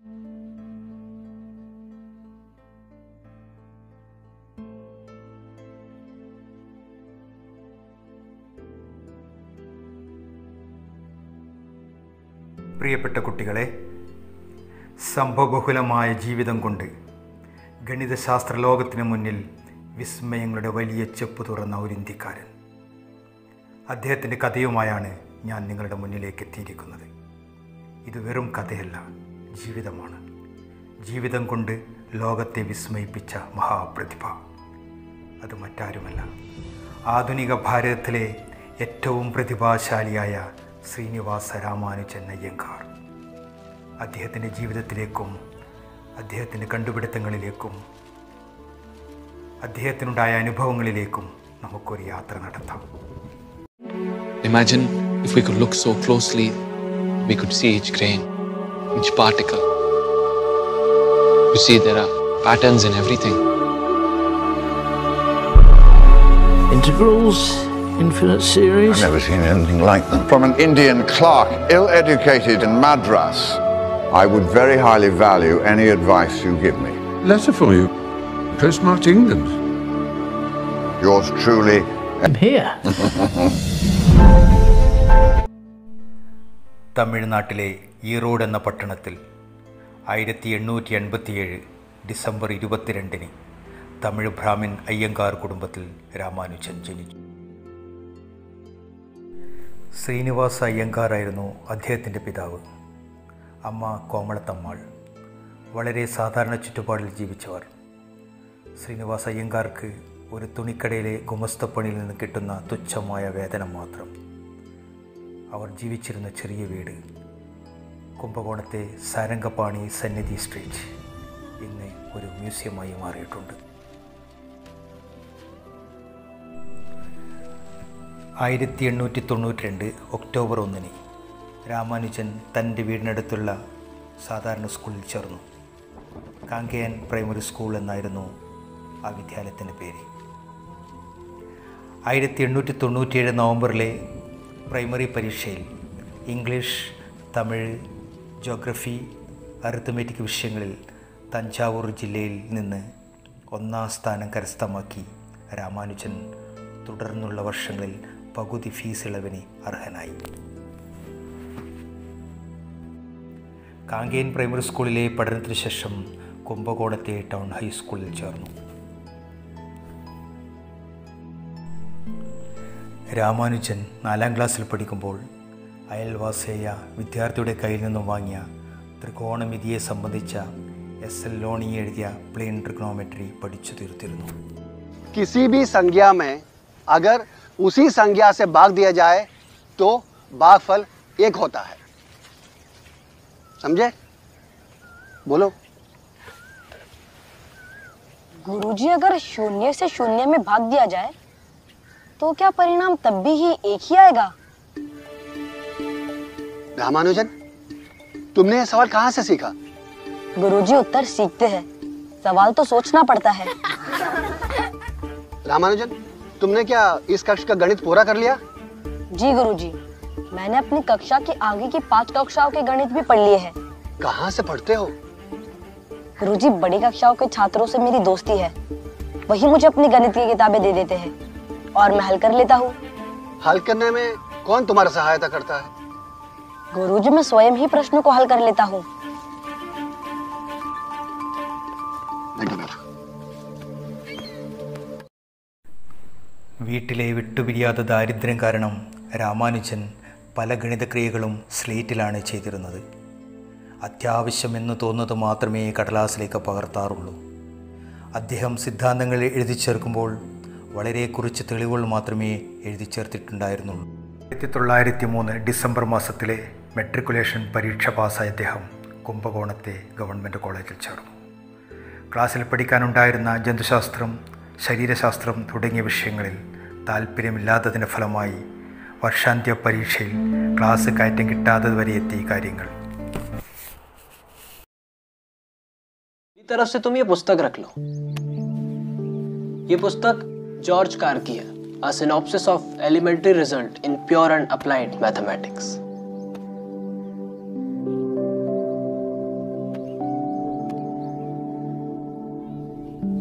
പ്രിയപ്പെട്ട കുട്ടികളെ സംഭവബഹുലമായ ജീവിതം കൊണ്ട് ഗണിതശാസ്ത്ര ലോകത്തിന് മുന്നിൽ വിസ്മയങ്ങളുടെ വലിയ ചെപ്പ് തുറന്ന ഒരു ഇന്ത്യക്കാരൻ അദ്ദേഹത്തിൻ്റെ കഥയുമായാണ് ഞാൻ നിങ്ങളുടെ മുന്നിലേക്ക് എത്തിയിരിക്കുന്നത് ഇത് വെറും കഥയല്ല ജീവിതമാണ് ജീവിതം കൊണ്ട് ലോകത്തെ വിസ്മയിപ്പിച്ച മഹാപ്രതിഭ അത് മറ്റാരുമല്ല ആധുനിക ഭാരതത്തിലെ ഏറ്റവും പ്രതിഭാശാലിയായ ശ്രീനിവാസ രാമാനുജൻ അയ്യങ്കാർ അദ്ദേഹത്തിൻ്റെ ജീവിതത്തിലേക്കും അദ്ദേഹത്തിൻ്റെ കണ്ടുപിടുത്തങ്ങളിലേക്കും അദ്ദേഹത്തിനുണ്ടായ അനുഭവങ്ങളിലേക്കും നമുക്കൊരു യാത്ര നടത്താം Imagine if we could look so closely, we could see each grain, each particle. You see, there are patterns in everything. Integrals, infinite series. I've never seen anything like them. From an Indian clerk, ill educated in Madras, I would very highly value any advice you give me. Letter for you. Postmarked England. Yours truly, I'm here. തമിഴ്നാട്ടിലെ ഈറോഡ് എന്ന പട്ടണത്തിൽ ആയിരത്തി എണ്ണൂറ്റി എൺപത്തിയേഴ് December ഇരുപത്തിരണ്ടിന് തമിഴ് ബ്രാഹ്മിൻ അയ്യങ്കാർ കുടുംബത്തിൽ രാമാനുജൻ ജനിച്ചു ശ്രീനിവാസ അയ്യങ്കാറായിരുന്നു അദ്ദേഹത്തിൻ്റെ പിതാവ് അമ്മ കോമളത്തമ്മാൾ വളരെ സാധാരണ ചുറ്റുപാടിൽ ജീവിച്ചവർ ശ്രീനിവാസ അയ്യങ്കാർക്ക് ഒരു തുണിക്കടയിലെ ഗുമസ്തപ്പണിയിൽ നിന്ന് കിട്ടുന്ന തുച്ഛമായ വേതനം മാത്രം അവർ ജീവിച്ചിരുന്ന ചെറിയ വീട് കുംഭകോണത്തെ സാരംഗപാണി സന്നിധി സ്ട്രീറ്റ് ഇന്ന് ഒരു മ്യൂസിയമായി മാറിയിട്ടുണ്ട് ആയിരത്തി എണ്ണൂറ്റി തൊണ്ണൂറ്റി രണ്ട് ഒക്ടോബർ ഒന്നിന് രാമാനുജൻ തൻ്റെ വീടിനടുത്തുള്ള സാധാരണ സ്കൂളിൽ ചേർന്നു കാങ്കേയൻ പ്രൈമറി സ്കൂൾ എന്നായിരുന്നു ആ വിദ്യാലയത്തിൻ്റെ പേര് ആയിരത്തി എണ്ണൂറ്റി തൊണ്ണൂറ്റിയേഴ് നവംബറിലെ പ്രൈമറി പരീക്ഷയിൽ ഇംഗ്ലീഷ് തമിഴ് ജോഗ്രഫി അരിത്തമെറ്റിക് വിഷയങ്ങളിൽ തഞ്ചാവൂർ ജില്ലയിൽ നിന്ന് ഒന്നാം സ്ഥാനം കരസ്ഥമാക്കി രാമാനുജൻ തുടർന്നുള്ള വർഷങ്ങളിൽ പകുതി ഫീസ് ഇളവിന് അർഹനായി കാങ്കേയൻ പ്രൈമറി സ്കൂളിലെ പഠനത്തിന് ശേഷം കുംഭകോണത്തെ ടൗൺ ഹൈസ്കൂളിൽ ചേർന്നു രാമാനുജൻ നാലാം ക്ലാസ്സിൽ പഠിക്കുമ്പോൾ അയൽവാസിയായ വിദ്യാർത്ഥിയുടെ കയ്യിൽ നിന്നും വാങ്ങിയ ത്രികോണമിതിയെ സംബന്ധിച്ച എസ് എൽ ലോണി എഴുതിയ പ്ലെയിൻ ട്രിഗ്നോമെട്രി പഠിച്ചു തീർത്തിരുന്നു किसी भी संज्ञा में अगर उसी संज्ञा से भाग दिया जाए तो भागफल एक होता है समझे बोलो गुरुजी अगर शून्य से शून्य में भाग दिया जाए तो क्या परिणाम तब भी ही एक ही आएगा रामानुजन तुमने ये सवाल कहाँ से सीखा गुरुजी उत्तर सीखते हैं सवाल तो सोचना पड़ता है रामानुजन तुमने क्या इस कक्ष का गणित पूरा कर लिया जी गुरुजी मैंने अपनी कक्षा की आगे की पांच कक्षाओं के गणित भी पढ़ लिए हैं कहाँ से पढ़ते हो गुरुजी बड़ी कक्षाओं के छात्रों से मेरी दोस्ती है वही मुझे अपनी गणित की किताबें दे देते हैं और मैं हल कर लेता हूँ हल करने में कौन तुम्हारा सहायता करता है गुरुजी मैं स्वयं ही प्रश्नों को हल कर लेता हूँ बैठो बैठो വീട്ടിലെ വിട്ടുപിരിയാത്ത ദാരിദ്ര്യം കാരണം രാമാനുജൻ പല ഗണിതക്രിയകളും സ്ലേറ്റിലാണ് ചെയ്തിരുന്നത് അത്യാവശ്യമെന്ന് തോന്നുന്നത് മാത്രമേ കടലാസിലേക്ക് പകർത്താറുള്ളൂ അദ്ദേഹം സിദ്ധാന്തങ്ങൾ എഴുതി ചേർക്കുമ്പോൾ വളരെ കുറച്ച് തെളിവുകൾ മാത്രമേ എഴുതി ചേർത്തിട്ടുണ്ടായിരുന്നുള്ളൂ ആയിരത്തി തൊള്ളായിരത്തി മൂന്ന് ഡിസംബർ മാസത്തിലെ മെട്രിക്കുലേഷൻ പരീക്ഷ പാസ്സായ അദ്ദേഹം കുംഭകോണത്തെ ഗവൺമെൻറ് കോളേജിൽ ചേർന്നു ക്ലാസ്സിൽ പഠിക്കാനുണ്ടായിരുന്ന ജന്തുശാസ്ത്രം ശരീരശാസ്ത്രം തുടങ്ങിയ വിഷയങ്ങളിൽ താല്പര്യമില്ലാത്തതിൻ്റെ ഫലമായി വർഷാന്ത്യ പരീക്ഷയിൽ ക്ലാസ് കയറ്റം കിട്ടാത്തത് വരെ എത്തി കാര്യങ്ങൾ मेरी तरफ से तुम ये पुस्तक रख लो ये पुस्तक जॉर्ज कार की है a synopsis of elementary results in pure and applied mathematics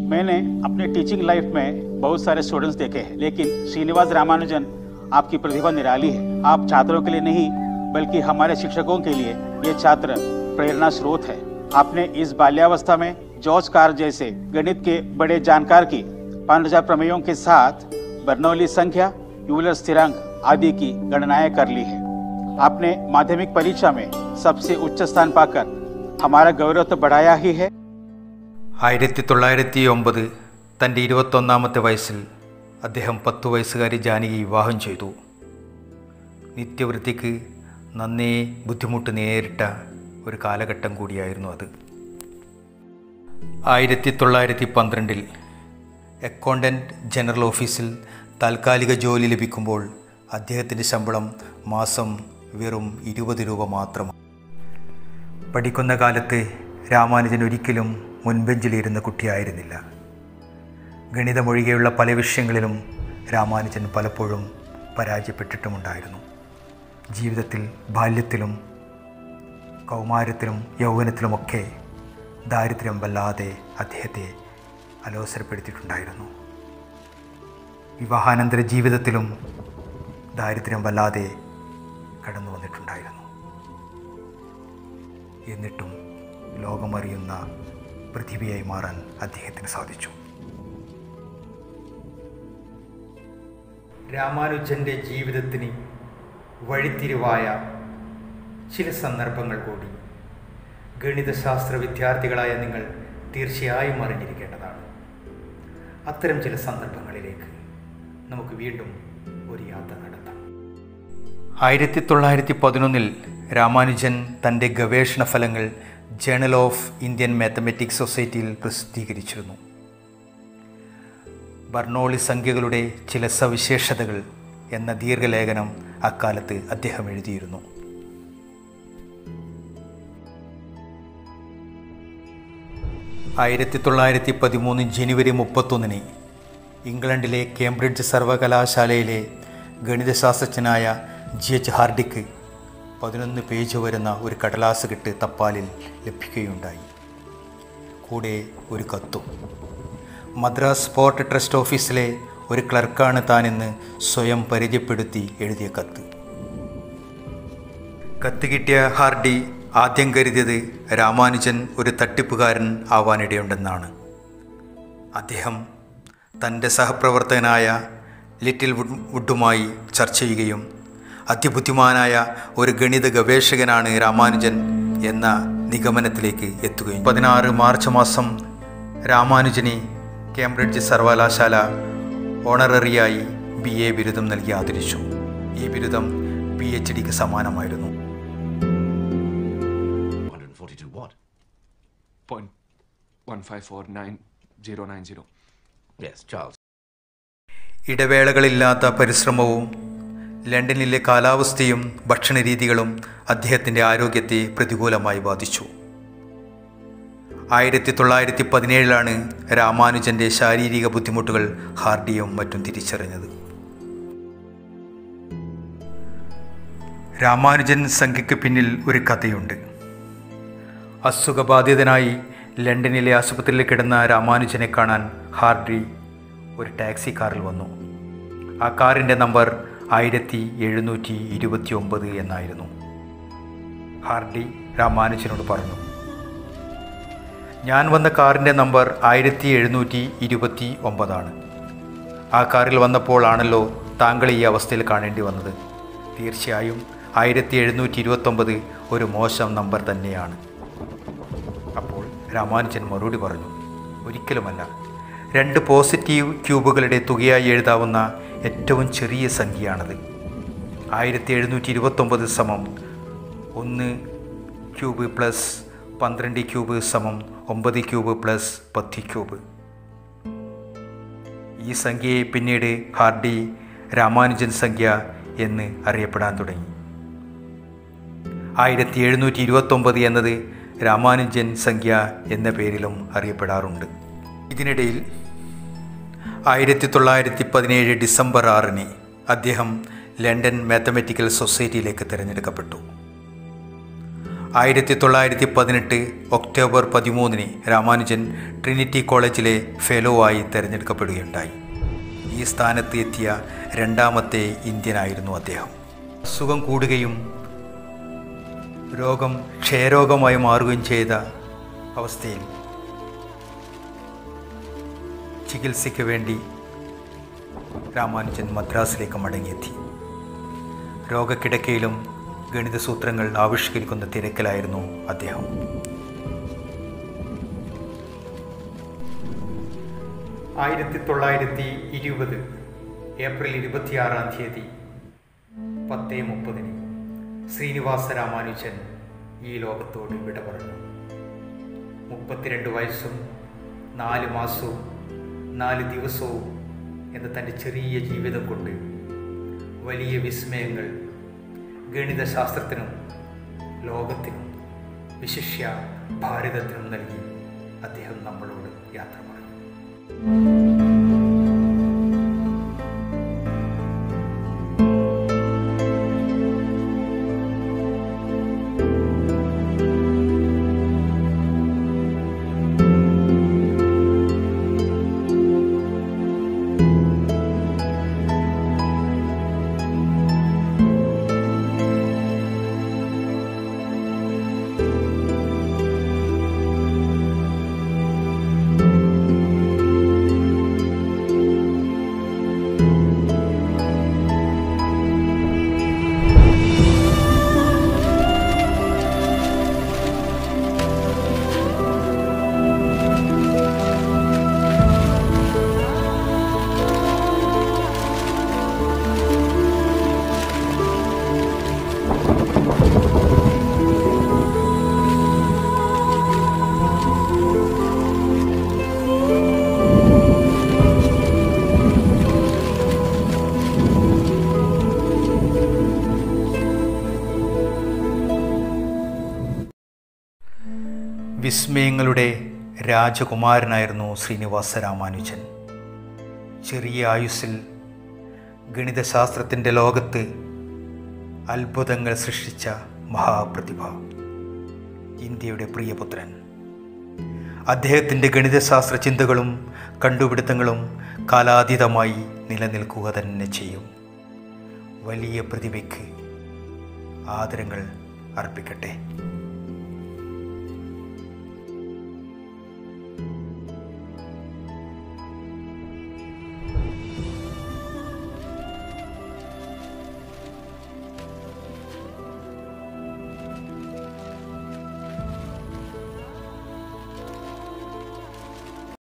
मैंने अपने टीचिंग लाइफ में बहुत सारे स्टूडेंट्स देखे हैं लेकिन श्रीनिवास रामानुजन आपकी प्रतिभा निराली है आप छात्रों के लिए नहीं बल्कि हमारे शिक्षकों के लिए ये छात्र प्रेरणा स्रोत है आपने इस बाल्यावस्था में जॉर्ज कार जैसे गणित के बड़े जानकार की पाँच हजार प्रमेयों के साथ बर्नौली संख्या यूलर स्थिरांक आदि की गणनाएं कर ली है आपने माध्यमिक परीक्षा में सबसे उच्च स्थान पाकर हमारा गौरव तो बढ़ाया ही है ആയിരത്തി തൊള്ളായിരത്തി ഒമ്പത് തൻ്റെ ഇരുപത്തൊന്നാമത്തെ വയസ്സിൽ അദ്ദേഹം പത്തു വയസ്സുകാരി ജാനകി വിവാഹം ചെയ്തു നിത്യവൃത്തിക്ക് നന്നേ ബുദ്ധിമുട്ട് നേരിട്ട ഒരു കാലഘട്ടം കൂടിയായിരുന്നു അത് ആയിരത്തി തൊള്ളായിരത്തി പന്ത്രണ്ടിൽ അക്കൗണ്ടൻറ്റ് ജനറൽ ഓഫീസിൽ താൽക്കാലിക ജോലി ലഭിക്കുമ്പോൾ അദ്ദേഹത്തിൻ്റെ ശമ്പളം മാസം വെറും ഇരുപത് രൂപ മാത്രമാണ് പഠിക്കുന്ന കാലത്ത് രാമാനുജൻ ഒരിക്കലും മുൻബെഞ്ചിലിരുന്ന കുട്ടിയായിരുന്നില്ല ഗണിതമൊഴികെയുള്ള പല വിഷയങ്ങളിലും രാമാനുജൻ പലപ്പോഴും പരാജയപ്പെട്ടിട്ടുമുണ്ടായിരുന്നു ജീവിതത്തിൽ ബാല്യത്തിലും കൗമാരത്തിലും യൗവനത്തിലുമൊക്കെ ദാരിദ്ര്യം വല്ലാതെ അദ്ദേഹത്തെ അലോസരപ്പെടുത്തിയിട്ടുണ്ടായിരുന്നു വിവാഹാനന്തര ജീവിതത്തിലും ദാരിദ്ര്യം വല്ലാതെ കടന്നു വന്നിട്ടുണ്ടായിരുന്നു എന്നിട്ടും ലോകമറിയുന്ന പ്രതിഭയായി മാറാൻ അദ്ദേഹത്തിന് സാധിച്ചു രാമാനുജൻ്റെ ജീവിതത്തിന് വഴിത്തിരിവായ ചില സന്ദർഭങ്ങൾ കൂടി ഗണിതശാസ്ത്ര വിദ്യാർത്ഥികളായ നിങ്ങൾ തീർച്ചയായും അറിഞ്ഞിരിക്കേണ്ടതാണ് അത്തരം ചില സന്ദർഭങ്ങളിലേക്ക് നമുക്ക് വീണ്ടും ഒരു യാത്ര നടത്താം ആയിരത്തി തൊള്ളായിരത്തി പതിനൊന്നിൽ രാമാനുജൻ തൻ്റെ ഗവേഷണ ഫലങ്ങൾ ജേണൽ ഓഫ് ഇന്ത്യൻ മാത്തമാറ്റിക്സ് സൊസൈറ്റിയിൽ പ്രസിദ്ധീകരിച്ചിരുന്നു ബർണോളി സംഖ്യകളുടെ ചില സവിശേഷതകൾ എന്ന ദീർഘലേഖനം അക്കാലത്ത് അദ്ദേഹം എഴുതിയിരുന്നു ആയിരത്തി തൊള്ളായിരത്തി പതിമൂന്ന് ജനുവരി മുപ്പത്തൊന്നിന് ഇംഗ്ലണ്ടിലെ കേംബ്രിഡ്ജ് സർവകലാശാലയിലെ ഗണിതശാസ്ത്രജ്ഞനായ ജി എച്ച് ഹാർഡിക്ക് പതിനൊന്ന് പേജ് വരുന്ന ഒരു കടലാസ് കെട്ട് തപ്പാലിൽ ലഭിക്കുകയുണ്ടായി കൂടെ ഒരു കത്തും മദ്രാസ് പോർട്ട് ട്രസ്റ്റ് ഓഫീസിലെ ഒരു ക്ലർക്കാണ് താനെന്ന് സ്വയം പരിചയപ്പെടുത്തി എഴുതിയ കത്ത് കത്ത് കിട്ടിയ ഹാർഡി ആദ്യം കരുതിയത് രാമാനുജൻ ഒരു തട്ടിപ്പുകാരൻ ആവാനിടയുണ്ടെന്നാണ് അദ്ദേഹം തൻ്റെ സഹപ്രവർത്തകനായ ലിറ്റിൽ വുഡ് വുഡുമായി ചർച്ച ചെയ്യുകയും അതിബുദ്ധിമാനായ ഒരു ഗണിത ഗവേഷകനാണ് രാമാനുജൻ എന്ന നിഗമനത്തിലേക്ക് എത്തുകയും പതിനാറ് മാർച്ച് മാസം രാമാനുജന് കേംബ്രിഡ്ജ് സർവകലാശാല ഓണററിയായി ബി എ ബിരുദം നൽകി ആദരിച്ചു ഈ ബിരുദം പി എച്ച് ഡിക്ക് സമാനമായിരുന്നു 142 what? Point one five four nine zero nine zero. Yes, Charles. ഇടവേളകളില്ലാത്ത പരിശ്രമവും ലണ്ടനിലെ കാലാവസ്ഥയും ഭക്ഷണരീതികളും അദ്ദേഹത്തിൻ്റെ ആരോഗ്യത്തെ പ്രതികൂലമായി ബാധിച്ചു ആയിരത്തി തൊള്ളായിരത്തി പതിനേഴിലാണ് രാമാനുജൻ്റെ ശാരീരിക ബുദ്ധിമുട്ടുകൾ ഹാർഡിയും മറ്റും തിരിച്ചറിഞ്ഞത് രാമാനുജൻ സംഖ്യയ്ക്ക് പിന്നിൽ ഒരു കഥയുണ്ട് അസുഖബാധിതനായി ലണ്ടനിലെ ആശുപത്രിയിൽ കിടന്ന രാമാനുജനെ കാണാൻ ഹാർഡി ഒരു ടാക്സി കാറിൽ വന്നു ആ കാറിൻ്റെ നമ്പർ ആയിരത്തി എഴുന്നൂറ്റി ഇരുപത്തി ഒമ്പത് എന്നായിരുന്നു ഹാർഡി രാമാനുജനോട് പറഞ്ഞു ഞാൻ വന്ന കാറിൻ്റെ നമ്പർ ആയിരത്തി എഴുന്നൂറ്റി ഇരുപത്തി ഒമ്പതാണ് ആ കാറിൽ വന്നപ്പോൾ ആണല്ലോ താങ്കൾ ഈ അവസ്ഥയിൽ കാണേണ്ടി വന്നത് തീർച്ചയായും ആയിരത്തി എഴുന്നൂറ്റി ഇരുപത്തൊമ്പത് ഒരു മോശം നമ്പർ തന്നെയാണ് അപ്പോൾ രാമാനുജൻ മറുപടി പറഞ്ഞു ഒരിക്കലുമല്ല രണ്ട് പോസിറ്റീവ് ക്യൂബുകളുടെ തുകയായി എഴുതാവുന്ന ഏറ്റവും ചെറിയ സംഖ്യയാണത് ആയിരത്തി എഴുന്നൂറ്റി ഇരുപത്തൊമ്പത് സമം ഒന്ന് ക്യൂബ് പ്ലസ് പന്ത്രണ്ട് ക്യൂബ് സമം ഒമ്പത് ക്യൂബ് പ്ലസ് പത്ത് ക്യൂബ് ഈ സംഖ്യയെ പിന്നീട് ഹാർഡി രാമാനുജൻ സംഖ്യ എന്ന് അറിയപ്പെടാൻ തുടങ്ങി ആയിരത്തി എഴുന്നൂറ്റി ഇരുപത്തൊമ്പത് എന്നത് രാമാനുജൻ സംഖ്യ എന്ന പേരിലും അറിയപ്പെടാറുണ്ട് ഇതിനിടയിൽ ആയിരത്തി തൊള്ളായിരത്തി പതിനേഴ് ഡിസംബർ ആറിന് അദ്ദേഹം ലണ്ടൻ മാത്തമാറ്റിക്കൽ സൊസൈറ്റിയിലേക്ക് തിരഞ്ഞെടുക്കപ്പെട്ടു ആയിരത്തി തൊള്ളായിരത്തി പതിനെട്ട് ഒക്ടോബർ പതിമൂന്നിന് രാമാനുജൻ ട്രിനിറ്റി കോളേജിലെ ഫെലോ ആയി തിരഞ്ഞെടുക്കപ്പെടുകയുണ്ടായി ഈ സ്ഥാനത്ത് എത്തിയ രണ്ടാമത്തെ ഇന്ത്യനായിരുന്നു അദ്ദേഹം അസുഖം കൂടുകയും രോഗം ക്ഷയരോഗമായി മാറുകയും ചെയ്ത അവസ്ഥയിൽ ചികിത്സയ്ക്ക് വേണ്ടി രാമാനുജൻ മദ്രാസിലേക്ക് മടങ്ങിയെത്തി രോഗക്കിടക്കയിലും ഗണിത സൂത്രങ്ങൾ ആവിഷ്കരിക്കുന്ന തിരക്കിലായിരുന്നു അദ്ദേഹം ആയിരത്തി തൊള്ളായിരത്തി ഇരുപത് ഏപ്രിൽ ഇരുപത്തിയാറാം തീയതി പത്തേ മുപ്പതിന് ശ്രീനിവാസ രാമാനുജൻ ഈ ലോകത്തോട് വിട പറഞ്ഞു മുപ്പത്തിരണ്ട് വയസ്സും നാല് മാസവും നാല് ദിവസവും എന്ന തൻ്റെ ചെറിയ ജീവിതം കൊണ്ട് വലിയ വിസ്മയങ്ങൾ ഗണിതശാസ്ത്രത്തിനും ലോകത്തിനും വിശിഷ്യ ഭാരതത്തിനും നൽകി അദ്ദേഹം നമ്മളോട് യാത്ര പറഞ്ഞു വിസ്മയങ്ങളുടെ രാജകുമാരനായിരുന്നു ശ്രീനിവാസ രാമാനുജൻ ചെറിയ ആയുസ്സിൽ ഗണിതശാസ്ത്രത്തിൻ്റെ ലോകത്ത് അത്ഭുതങ്ങൾ സൃഷ്ടിച്ച മഹാപ്രതിഭ ഇന്ത്യയുടെ പ്രിയപുത്രൻ അദ്ദേഹത്തിൻ്റെ ഗണിതശാസ്ത്ര ചിന്തകളും കണ്ടുപിടുത്തങ്ങളും കാലാതീതമായി നിലനിൽക്കുക തന്നെ ചെയ്യും വലിയ പ്രതിഭയ്ക്ക് ആദരങ്ങൾ അർപ്പിക്കട്ടെ